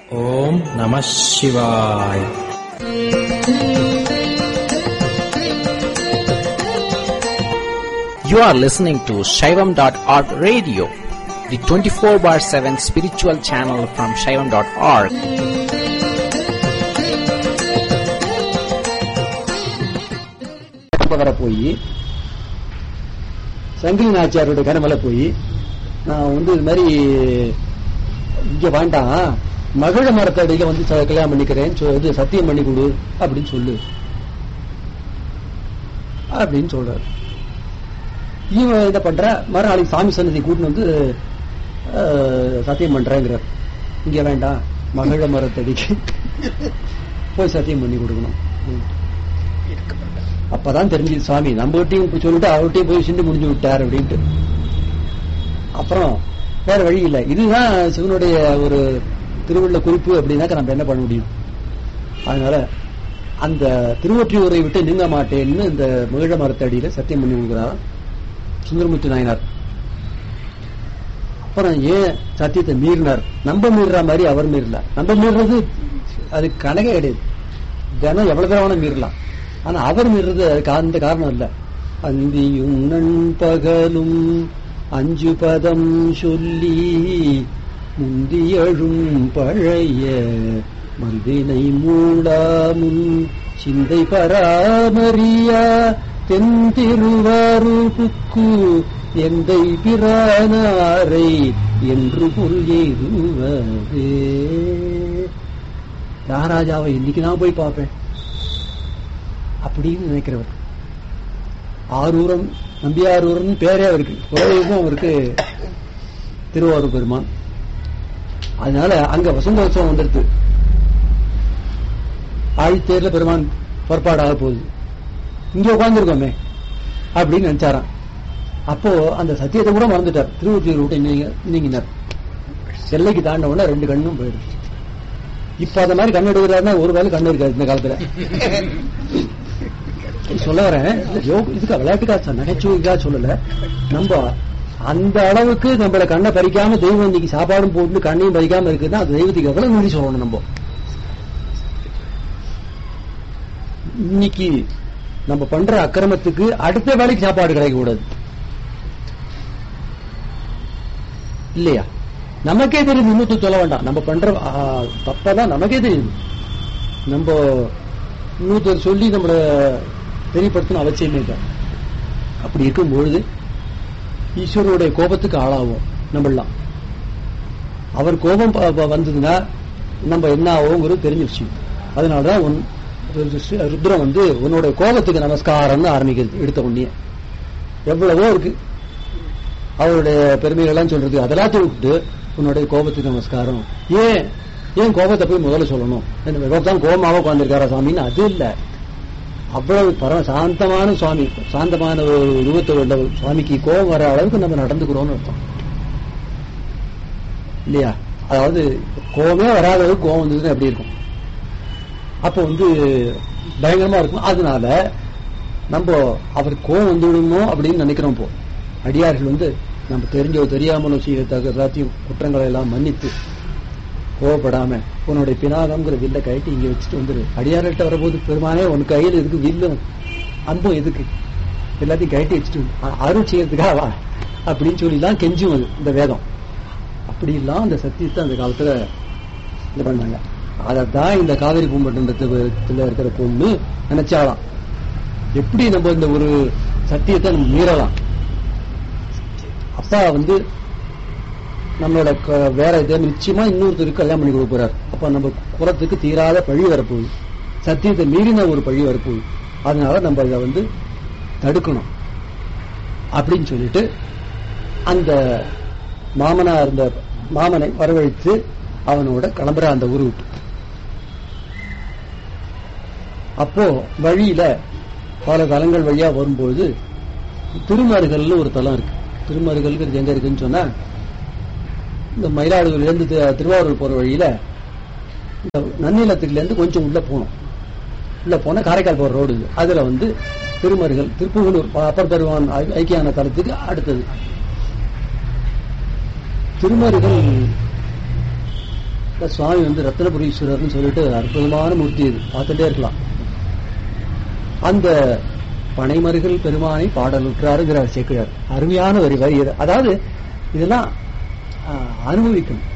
ஓம் நம சிவாய் You are listening to Shaivam.org radio, the 24 bar 7 spiritual channel from Shaivam.org. வர போய் சங்கிலி நாச்சியாருடைய கனமல போய் நான் வந்து இது மாதிரி இங்க வேண்டாம் மகிழ மரத்தடியில வந்து ச- கல்யாணம் பண்ணிக்கிறேன் சொ- இது சத்தியம் பண்ணி கொடு அப்படின்னு சொல்லு அப்படின்னு சொல்றாரு இவன் இதை பண்ற மறுநாளைக்கு சாமி சன்னதி கூட்டின்னு வந்து அஹ், சத்தியம் பண்றேங்கிறார் இங்க வேண்டாம் மகிழ மரத்தடிக்கு போய் சத்தியம் பண்ணி கொடுக்கணும் ம். அப்பதான் தெரிஞ்சது சுவாமி நம்மகிட்டையும் போய் சொல்லிட்டு அவர்கிட்டயும் போய் சிந்து முடிஞ்சு விட்டார் அப்படின்ட்டு அப்புறம் வேற வழி இல்லை இதுதான் சிவனுடைய ஒரு திருவுள்ள குறிப்பு அப்படின்னாக்க நம்ம என்ன பண்ண முடியும் அதனால அந்த திருவொற்றியூரை விட்டு நீங்க மாட்டேன்னு இந்த மகிழ மரத்தடியில சத்தியம் பண்ணி கொடுக்குறாராம் சுந்தரமுத்து நாயனார் அப்புறம் ஏன் சத்தியத்தை மீறினார் நம்ம மீறுற மாதிரி அவர் மீறல நம்ம மீறுறது அது கணக்கே கிடையாது தினம் எவ்வளவு தடவை வேணா மீறலாம் ஆனா அவர் மீறுறது அதுக்கு அந்த காரணம் இல்ல அந்தியும் நண்பகலும் அஞ்சு பதம் சொல்லி முந்தியழும் பழைய மல்வினை மூடாமுன் சிந்தை பராமரியா தென் திருவாரூருக்கு எந்தை பிரானாரை என்று பொருள் ஏதுவதே ராராஜாவை இன்னைக்கு நான் போய் பார்ப்பேன் அப்படின்னு நினைக்கிறவர் ஆரூரம் நம்பியாரூரன் பேரே அவருக்கு குலதெய்வம் அவருக்கு திருவாரூர் பெருமான் அதனால அங்க வசந்தோத்சவம் வந்துடுது ஆழித்தேர்ல பெருமான் புறப்பாடாக போகுது இங்க உட்கார்ந்துருக்கோமே அப்படின்னு நினைச்சாராம் அப்போ அந்த சத்தியத்தை கூட மறந்துட்டார் திருவொற்றியூர் விட்டு நீங்க நீங்கினார் எல்லைக்கு தாண்ட உடனே ரெண்டு கண்ணும் போயிடுச்சு இப்ப அந்த மாதிரி கண் எடுக்கிறாருன்னா ஒரு வேலை கண்ணு இருக்காது இந்த காலத்துல சொல்ல வரேன் யோக இதுக்கு விளையாட்டுக்கா சொ- நகைச்சுவைக்காக சொல்லல நம்ம அந்த அளவுக்கு நம்மள கண்ணை பறிக்காம தெய்வம் இன்னைக்கு சாப்பாடும் போட்டு கண்ணையும் பறிக்காம இருக்குன்னா அது தெய்வத்துக்கு எவ்வளவு நன்றி சொல்லணும் நம்ம இன்னைக்கு நம்ம பண்ற அக்கிரமத்துக்கு அடுத்த வேலைக்கு சாப்பாடு கிடைக்க கூடாது இல்லையா நமக்கே தெரியுது இன்னொருத்தர் சொல்ல வேண்டாம் நம்ம பண்ற ஆ, தப்பதான் நமக்கே தெரியுது நம்ம இன்னொருத்தர் சொல்லி நம்மள தெரியப்படுத்தணும் அவசியமே இல்லை அப்படி இருக்கும் பொழுது ஈஸ்வரனுடைய கோபத்துக்கு ஆளாகும் நம்மளாம் அவர் கோபம் ப- ப- வந்ததுன்னா நம்ம என்ன ஆகுங்கிறது தெரிஞ்ச விஷயம் அதனாலதான் உன் ரு- ருத்ரம் வந்து உன்னோட கோபத்துக்கு நமஸ்காரம்னு ஆரம்பிக்கிறது எடுத்த உடனே எவ்வளவோ இருக்கு அவருடைய பெருமைகள்லாம் சொல்றது அதெல்லாம் விட்டு உன்னுடைய கோபத்துக்கு நமஸ்காரம் ஏன் ஏன் கோபத்தை போய் முதல்ல சொல்லணும் இவர் தான் கோபமாக உட்கார்ந்துருக்காரா சாமின்னு அது இல்ல அவ்வளவு பரம சாந்தமான சுவாமி சாந்தமான ஒரு உருவத்தை உள்ள ஒரு சுவாமிக்கு கோபம் வர அளவுக்கு நம்ம நடந்துக்கிறோம்னு அர்த்தம் இல்லையா அதாவது கோபமே வராத அளவுக்கு கோபம் வந்ததுன்னா எப்படி இருக்கும் அப்போ வந்து பயங்கரமா இருக்கும் அதனால நம்ம அவர் கோபம் வந்துவிடுமோ அப்படின்னு நினைக்கிறோம் இப்போ அடியார்கள் வந்து நம்ம தெரிஞ்சோ தெரியாமலோ செய்யத்தக்க எல்லாத்தையும் குற்றங்களை எல்லாம் மன்னித்து கோவப்படாம உன்னுடைய பினாகம்ங்கிற வில்ல கழட்டி இங்க வச்சுட்டு வந்துரு அடியார்கள்ட்ட வரபோது பெருமானே உன் கையில் இருக்கு வில்லும் அம்பும் எதுக்கு எல்லாத்தையும் கழட்டி வச்சுட்டு வந்து, அ- அருள் செய்யறதுக்காக வா அப்படின்னு சொல்லிலாம் கெஞ்சும் அது இந்த வேதம் அப்படிலாம் அந்த சத்தியத்தை அந்த காலத்துல இது பண்ணாங்க அதைத்தான் இந்த காவிரி பூம்பட்டினத்துல இருக்கிற பொண்ணு நினைச்சாலாம் எப்படி நம்ம இந்த ஒரு சத்தியத்தை நம்ம மீறலாம் அப்பா வந்து நம்மளோட க- வேற இதை நிச்சயமா இன்னொருத்தருக்கு கல்யாணம் பண்ணி கொடுக்க போறார் அப்ப நம்ம குலத்துக்கு தீராத பழி வரப்போகுது சத்தியத்தை மீறின ஒரு பழி வரப்போகுது அதனால நம்ம இதை வந்து தடுக்கணும் அப்படின்னு சொல்லிட்டு அந்த மாமனா இருந்த மாமனை வரவழைத்து அவனோட கிளம்புற அந்த ஊரு விட்டு அப்போ வழியில பல தலங்கள் வழியா வரும்போது திருமருகல்னு ஒரு தலம் இருக்கு திருமருகல்ங்கிறது எங்க இருக்குன்னு சொன்னா இந்த மயிலாடுதுறையில இருந்து தி- திருவாரூர் போற வழியில இந்த நன்னிலத்துக்குல இருந்து கொஞ்சம் உள்ள போகணும் உள்ள போனா காரைக்கால் போற ரோடு இது. அதுல வந்து திருமருகல் திருப்புகலூர் அப்பர் பெருமான் ஐ- ஐக்கியான தலத்துக்கு அடுத்தது திருமருகல் இந்த சுவாமி வந்து ரத்னபுரீஸ்வரர்னு சொல்லிட்டு அற்புதமான மூர்த்தி இது பார்த்துட்டே இருக்கலாம் அந்த பனைமருகள் பெருமானை பாடலுற்றாருங்கிறார் சேர்க்கிறார் அருமையான வரி வரி இது. அதாவது இதெல்லாம் ஆஹ், அனுபவிக்கணும்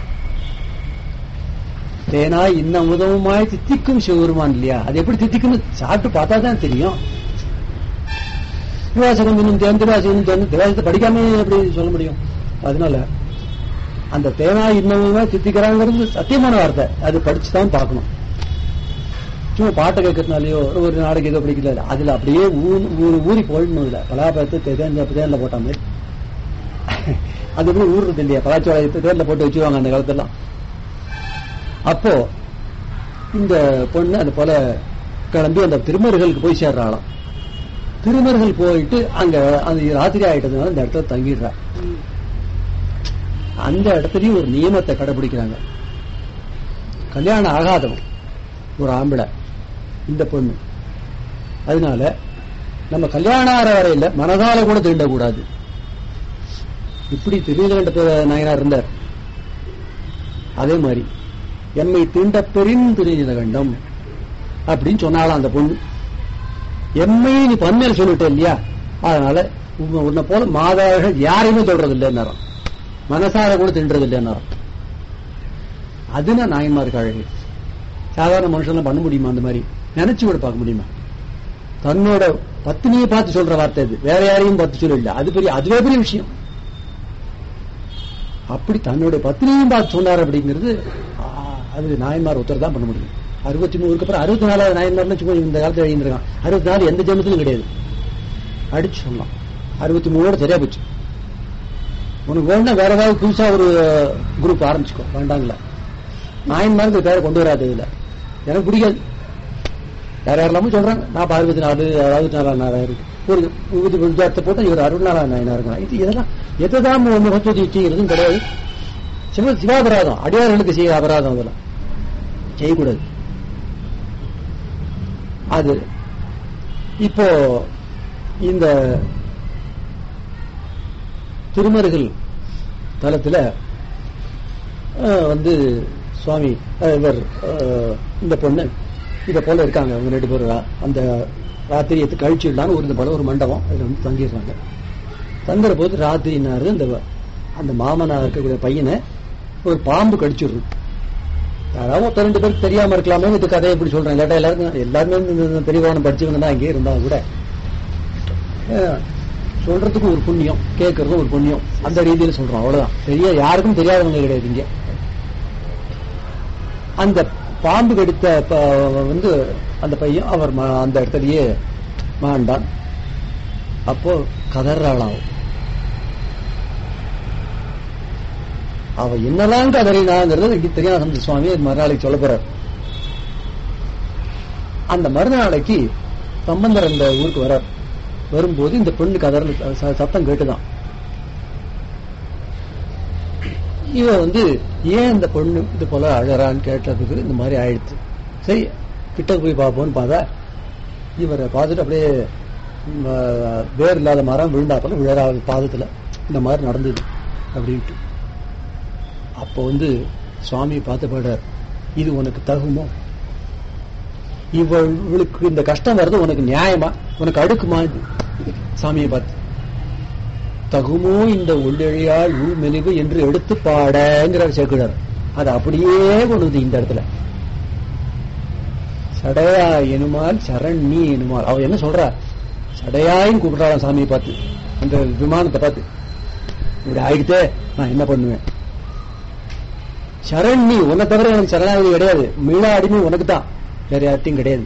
தேனாய் இன்ன உதவுமாய் தித்திக்கும் சிவபெருமான் இல்லையா அது எப்படி தித்திக்கும்னு சாப்பிட்டு பார்த்தா தான் தெரியும் திருவாசகம் இன்னும் தேன் திருவாசகம் இன்னும் தேன் திருவாசகத்தை படிக்காம எப்படி சொல்ல முடியும் அதனால அந்த தேனாய் இன்னமுமே தித்திக்கிறாங்கிறது சத்தியமான வார்த்தை அது படிச்சு தான் பார்க்கணும் சும்மா பாட்டை கேட்கறதுனாலயோ ஒரு நாளைக்கு ஏதோ பிடிக்கல இல்ல. அதுல அப்படியே ஊ- ஊ- ஊறி போயிடணும் இல்ல பலாப்பழத்தை தேன் தேன்ல போட்ட மாதிரி அது எப்படி ஊறுறது இல்லையா பலாச்சோளத்தை தேன்ல போட்டு வச்சுருவாங்க அந்த காலத்தெல்லாம் அப்போ இந்த பொண்ணு அது போல கிளம்பி அந்த திருமருகளுக்கு போய் சேர்றாளாம் திருமருகள் போயிட்டு அங்க அந்த ராத்திரி ஆயிட்டதுனால இந்த இடத்துல தங்கிடுறா அந்த இடத்துலயும் ஒரு நியமத்தை கடைபிடிக்கிறாங்க கல்யாணம் ஆகாதவன் ஒரு ஆம்பளை இந்த பொண்ணு அதனால நம்ம கல்யாணம் ஆகிற வரையில மனதால கூட தீண்டக்கூடாது இப்படி திருநீலகண்ட நாயனார் இருந்தார் அதே மாதிரி எம்மை தீண்ட பெரின் திருநீலகண்டம் அப்படின்னு சொன்னாலாம் அந்த பொண்ணு எம்மை நீ பன்மையில சொல்லிட்ட இல்லையா அதனால உன்னை- உன்னை போல மாதார்கள் யாரையுமே சொல்றது இல்லைன்னாராம் மனசார கூட தின்றது இல்லைன்னாராம் அதுனா நாயன்மாருக்கு அழகு சாதாரண மனுஷன்லாம் பண்ண முடியுமா அந்த மாதிரி நினைச்சு கூட பார்க்க முடியுமா தன்னோட பத்தினியை பார்த்து சொல்ற வார்த்தை அது வேற யாரையும் பார்த்து சொல்லல அது பெரிய அதுவே பெரிய விஷயம் அப்படி தன்னுடைய பத்தினியையும் பார்த்து சொன்னார் அப்படிங்கிறது ஆ, அது நாயன்மார் ஒருத்தர் தான் பண்ண முடியும் அறுபத்தி மூணுக்கு அப்புறம் அறுபத்தி நாலாவது நாயன்மார்னு சும்மா இந்த காலத்துல எழுந்திருக்கான் அறுபத்தி நாலு எந்த ஜென்மத்திலும் கிடையாது அடிச்சு சொல்லலாம் அறுபத்தி மூணோட சரியா போச்சு உனக்கு வேணா வேற ஏதாவது புதுசா ஒரு குரூப் ஆரம்பிச்சுக்கோ வேண்டாங்களா நாயன்மாருக்கு பேரை கொண்டு வராது இதுல எனக்கு பிடிக்காது யார் யாரெல்லாமும் சொல்றாங்க நான் அறுபத்தி நாலு அறுபத்தி நாலாம் நாலாயிரம் ஒரு விபத்து வித்தியாசத்தை போட்டு இவர் அறுபத்தி நாலாம் நாயனா இருக்கலாம் இது இதெல்லாம் எதைதான் முகத்துவத்தை செய்யறதும் கிடையாது சிவ சிவாபராதம் அடியார்களுக்கு செய்ய அபராதம் அதெல்லாம் செய்யக்கூடாது அது இப்போ இந்த திருமருகள் தலத்துல அஹ், வந்து சுவாமி அஹ், இவர் அஹ், இந்த பொண்ணு இத போல இருக்காங்க அவங்க ரெண்டு பேரும் ரா- அந்த ராத்திரியத்தை கழிச்சுடலான்னு ஒரு இந்த போல ஒரு மண்டபம் அதுல வந்து தங்கிடுறாங்க தங்குற போது ராத்திரினாரு அந்த அந்த மாமனா இருக்கக்கூடிய பையனை ஒரு பாம்பு கடிச்சிடுது யாராவது ஒருத்தர் ரெண்டு பேருக்கு தெரியாம இருக்கலாமே இது கதையை இப்படி சொல்றேன் இல்லாட்டா எல்லாருக்கும் எல்லாருமே இந்த- இந்த பெரியவானம் படிச்சவங்க தான் அங்கேயே இருந்தா கூட அஹ், சொல்றதுக்கு ஒரு புண்ணியம் கேட்கறதும் ஒரு புண்ணியம் அந்த ரீதியில சொல்றோம் அவ்வளவுதான் பெரிய யாருக்கும் தெரியாதவங்க கிடையாது இங்க அந்த பாம்பு கடித்த ப- வந்து அந்த பையன் அவர் ம- அந்த இடத்துலயே மாண்டான் அப்போ கதறாளாவும் அவ என்னெல்லாம் கதறினாங்கிறது இங்க தெரியாத அந்த சுவாமி அது மறுநாளைக்கு சொல்ல போறார் அந்த மறுநாளைக்கு சம்பந்தர் அந்த ஊருக்கு வரார் வரும்போது இந்த பெண்ணு கதறல் ச- ச- சத்தம் கேட்டுதான் இவ வந்து ஏன் இந்த பொண்ணு இது போல அழறான்னு கேட்டதுக்கு இந்த மாதிரி ஆயிடுச்சு சரி கிட்ட போய் பார்ப்போம்னு பார்த்தா இவரை பார்த்துட்டு அப்படியே ம், ஆஹ், வேர் இல்லாத மரம் விழுந்தாப்புல விழறா பாதத்துல இந்த மாதிரி நடந்தது அப்படின்ட்டு அப்போ வந்து சுவாமியை பார்த்து பாடுறார் இது உனக்கு தகுமோ இவளுக்கு இந்த கஷ்டம் வர்றது உனக்கு நியாயமா உனக்கு அடுக்குமா இது சாமியை பார்த்து தகுமோ இந்த உள்ளெழியாள் உள்மெலிவு என்று எடுத்து பாடங்கிறார் சேர்க்கிறார் அது அப்படியே கொண்டு வந்து இந்த இடத்துல சடையா எனுமால் சரண் நீ எனுமால் அவ என்ன சொல்றா சடையாயும் கூப்பிடுறாளாம் சாமியை பார்த்து அந்த விமானத்தை பார்த்து இப்படி ஆயிடுத்தே நான் என்ன பண்ணுவேன் சரண் நீ உன்னை தவிர எனக்கு சரணாகதி கிடையாது மீளா அடிமை உனக்கு தான் வேற யார்ட்டையும் கிடையாது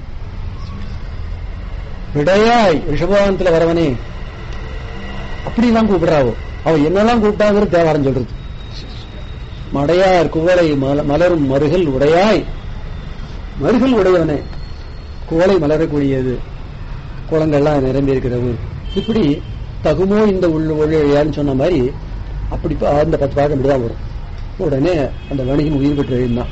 விடையாய் ரிஷபவானத்துல வரவனே அப்படிலாம் கூப்பிடுறாவோ அவ என்னெல்லாம் கூப்பிட்டாங்கிறது தேவாரம் சொல்றது மடையார் குவளை மல- மலரும் மருகல் உடையாய் மருகல் உடையவனே குவளை மலரக்கூடியது குளங்கள்லாம் நிரம்பி இருக்கிற ஊர் இப்படி தகுமோ இந்த உள்ள ஒழியான்னு சொன்ன மாதிரி அப்படி பா- அந்த பத்து பாடம் இப்படிதான் வரும் உடனே அந்த வணிகன் உயிர் பெற்று எழுந்தான்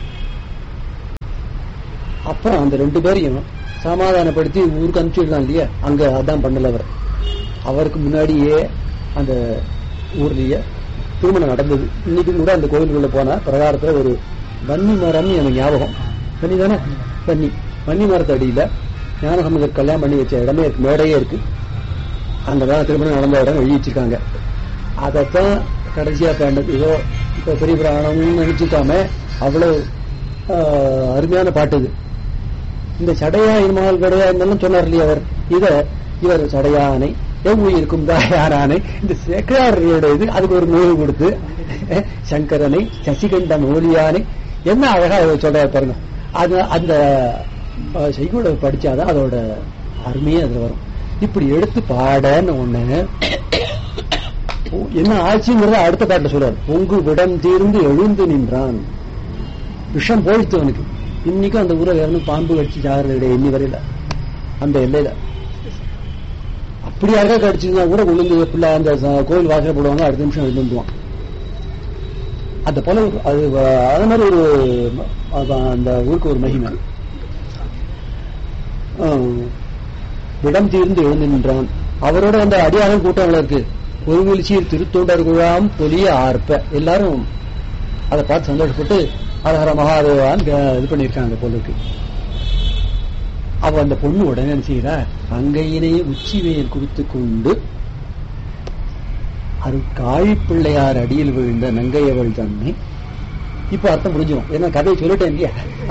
அப்புறம் அந்த ரெண்டு பேரையும் சமாதானப்படுத்தி ஊருக்கு அனுப்பிச்சுடலாம் இல்லையா அங்க அதான் பண்ணல அவர் அவருக்கு முன்னாடியே அந்த ஊர்லயே திருமணம் நடந்தது இன்னைக்கு கூட அந்த கோயிலுக்குள்ள போனா பிரகாரத்துல ஒரு வன்னி மரம்னு எனக்கு ஞாபகம் வன்னி தானே வன்னி வன்னி மரத்து அடியில ஞானசம்பந்தர் கல்யாணம் பண்ணி வச்ச இடமே இருக்கு மேடையே இருக்கு அங்கதான் திருமணம் நடந்த இடம் எழுதி வச்சிருக்காங்க அதைத்தான் கடைசியா பண்ணது ஏதோ இப்ப பெரிய பிராணம்னு நினைச்சுக்காம அவ்வளவு ஆஹ், அருமையான பாட்டு இது இந்த சடையா இருமால் கடையா இருந்தாலும் சொன்னார் இல்லையா அவர் இத இவர் சடையானை எவ்வுயிருக்கும் தாயாரானை இந்த சேக்கராரோட இது அதுக்கு ஒரு நூல் கொடுத்து சங்கரனை சசிகண்டன் ஓலியானை என்ன அழகா அவர் சொல்றாரு பாருங்க அது அந்த அஹ், செய்குளை படிச்சாதான் அதோட அருமையே அதுல வரும் இப்படி எடுத்து பாடன்னு ஒண்ணு என்ன ஆச்சுங்கிறத அடுத்த பாட்டுல சொல்றாரு பொங்கு விடம் தீர்ந்து எழுந்து நின்றான் விஷம் போயிடுத்து அவனுக்கு இன்னைக்கும் அந்த ஊரை யாரும் பாம்பு கடிச்சு சாகிறது இன்னி வரையில அந்த எல்லையில அப்படி யாருக்கா கடிச்சிருந்தா கூட விழுந்து பிள்ளை அந்த ச- கோயில் வாசல் போடுவாங்க அடுத்த நிமிஷம் விழுந்துவான் அந்த போல ஒரு அது வ- அது மாதிரி ஒரு ம- அதான் அந்த ஊருக்கு ஒரு மகிமை ஆஹ், விடம் தீர்ந்து எழுந்து நின்றான் அவரோட அந்த அடியாளம் கூட்டம் இருக்கு ஒரு வீழ்ச்சியில் திருத்தொண்டர் குழாம் பொலிய ஆர்ப்ப எல்லாரும் அதை பார்த்து சந்தோஷப்பட்டு ஹரஹர மகாதேவான் இது பண்ணியிருக்காங்க போல இருக்கு அவ அந்த பொண்ணு உடனே என்ன செய்யறா அங்கையினை உச்சி வேல் குறித்து கொண்டு அரு பிள்ளையார் அடியில் விழுந்த நங்கையவள் தன்னை இப்ப அர்த்தம் புரிஞ்சிடும் ஏன்னா கதையை சொல்லிட்டேன் இல்லையா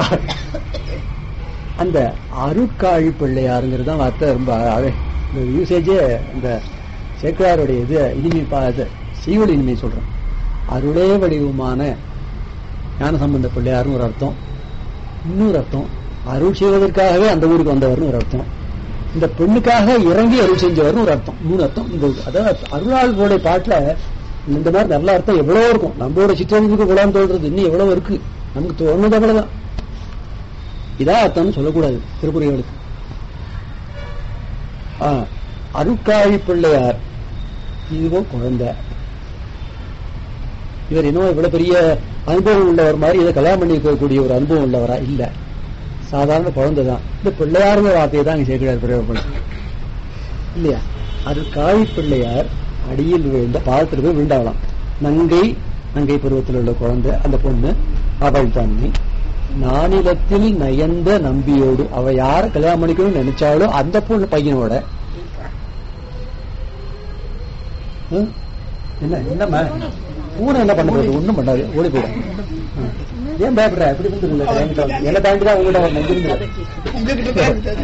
அந்த அருட்காழி பிள்ளையாருங்கிறது தான் அர்த்தம் ரொம்ப அழ- இந்த யூசேஜே இந்த சேக்கராருடைய இது இனிமை பா இது செய்வொழி இனிமை சொல்றேன் அருளே வடிவமான ஞான சம்பந்த பிள்ளையார்னு ஒரு அர்த்தம் இன்னொரு அர்த்தம் அருள் செய்வதற்காகவே அந்த ஊருக்கு வந்தவர்னு ஒரு அர்த்தம் இந்த பெண்ணுக்காக இறங்கி அருள் செஞ்சவர்னு ஒரு அர்த்தம் மூணு அர்த்தம் இந்த அதாவது அருளாளோட பாட்டுல இந்த மாதிரி நல்ல அர்த்தம் எவ்வளவோ இருக்கும் நம்மளோட சிற்றறிவுக்கு குலாம் தோன்றது இன்னும் எவ்வளவு இருக்கு நமக்கு தோணுது அவ்வளவுதான் இதா அர்த்தம்னு சொல்லக்கூடாது திருக்குறளுக்கு ஆ, அருட்காழி பிள்ளையார் இதுவோ குழந்தை இவர் இன்னும் இவ்வளவு பெரிய அனுபவம் உள்ளவர் மாதிரி இதை கல்யாணம் பண்ணி இருக்கக்கூடிய ஒரு அனுபவம் உள்ளவரா இல்ல சாதாரண குழந்தை தான் இந்த பிள்ளையாருங்கிற வார்த்தையை தான் அங்க சேர்க்கிறார் பிரயோகப்படுத்த இல்லையா அது காழி பிள்ளையார் அடியில் விழுந்த பாதத்தில் போய் விழுந்தாங்களாம் நங்கை நங்கை பருவத்தில் உள்ள குழந்தை அந்த பொண்ணு அவள் தன்னை நானிலத்தில் நயந்த நம்பியோடு அவ யார கல்யாணம் பண்ணிக்கணும்னு நினைச்சாலோ அந்த பொண்ணு பையனோட ஹம்? என்ன என்னம்மா பூனை என்ன பண்ண போகுது ஒண்ணும் பண்ணாது ஓடி போயிடும் ஆ. ஏன் பயப்படுற எப்படி வந்துருங்க என்ன தாண்டி தான் உங்கள்கிட்ட வரணும் இங்கிருந்து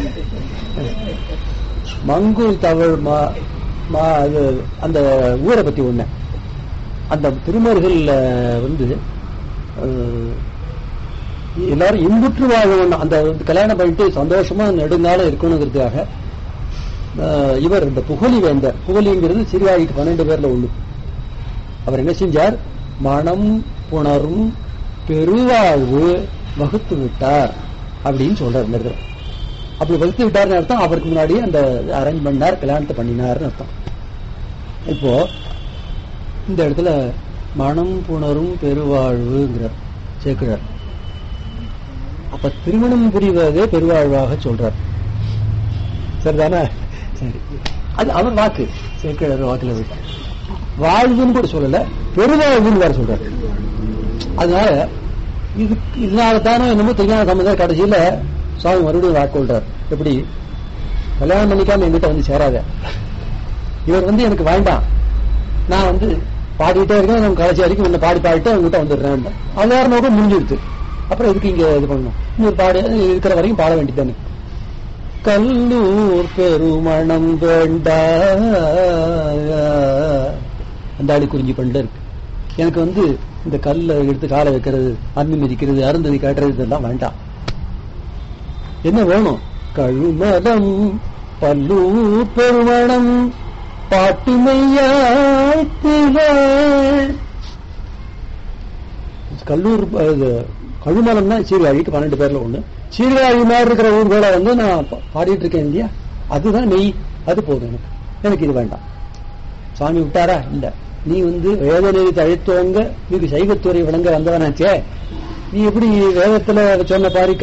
மங்குல் தவழ் மா மா அது அந்த ஊரை பத்தி ஒண்ணு அந்த திருமருகல்ல வந்து அஹ், எல்லாரும் இன்புற்று வாழணும் அந்த வந்து கல்யாணம் பண்ணிட்டு சந்தோஷமா நெடுங்காலம் இருக்கணுங்கிறதுக்காக அஹ், இவர் இந்த புகழி வேந்தர் புகழிங்கிறது சிறுவாயிட்டு பன்னெண்டு பேர்ல ஒண்ணு அவர் என்ன செஞ்சார் மனம் புணரும் பெருவாழ்வு வகுத்து விட்டார் அப்படின்னு சொல்றார் இந்த இடத்துல அப்படி வகுத்து விட்டார்னு அர்த்தம் அவருக்கு முன்னாடி அந்த அரேஞ்ச் பண்ணார் கல்யாணத்தை பண்ணினார்னு அர்த்தம் இப்போ இந்த இடத்துல மனம் புணரும் பெருவாழ்வுங்கிறார் சேர்க்கிறார் அப்ப திருமணம் புரிவதே பெருவாழ்வாக சொல்றார் சரிதானே சரி அது அவர் வாக்கு சேர்க்கிறார் வாக்குல விட்டார் வாழ்வுன்னு கூட சொல்லல பெருவாழ்வுன்னு வேற சொல்றாரு அதனால இது இதனால தானே என்னமோ தெரியாத சம்பந்தம் கடைசியில சுவாமி மறுபடியும் வாக்கொள்றார் எப்படி கல்யாணம் பண்ணிக்காம என்கிட்ட வந்து சேராத இவர் வந்து எனக்கு வேண்டாம் நான் வந்து பாடிட்டே இருக்கேன் நம்ம கடைசி வரைக்கும் உன்னை பாடி பாடிட்டு அவங்ககிட்ட வந்துடுறேன் அது வேற நோக்கம் முடிஞ்சிடுது அப்புறம் எதுக்கு இங்க இது பண்ணணும் இன்னொரு பாடு இருக்கிற வரைக்கும் பாட வேண்டியதானே கல்லூர் பெருமணம் வேண்டா அந்த ஆளி குறிஞ்சி பண்ணிட்டு இருக்கு எனக்கு வந்து இந்த கல்லை எடுத்து காலை வைக்கிறது அம்மி மிதிக்கிறது அருந்ததி காட்டுறது இதெல்லாம் வேண்டாம் என்ன வேணும் கழுமலம் பல்லூர் பெருமணம் பாட்டுமையாத்திகள் கல்லூர் இது, கழுமலம்னா சீர்காழிக்கு பன்னெண்டு பேர்ல ஒண்ணு சீர்காழி மாதிரி இருக்கிற ஊர்களை வந்து நான் பா- பாடிட்டு இருக்கேன் இல்லையா அதுதான் நெய் அது போதும் எனக்கு எனக்கு இது வேண்டாம் சுவாமி விட்டாரா இல்ல நீ வந்து வேதனை தழைத்தோங்க நீக்கு சைவத்துறை விளங்க வந்தவனாச்சே நீ எப்படி வேதத்துல சொன்ன பாரி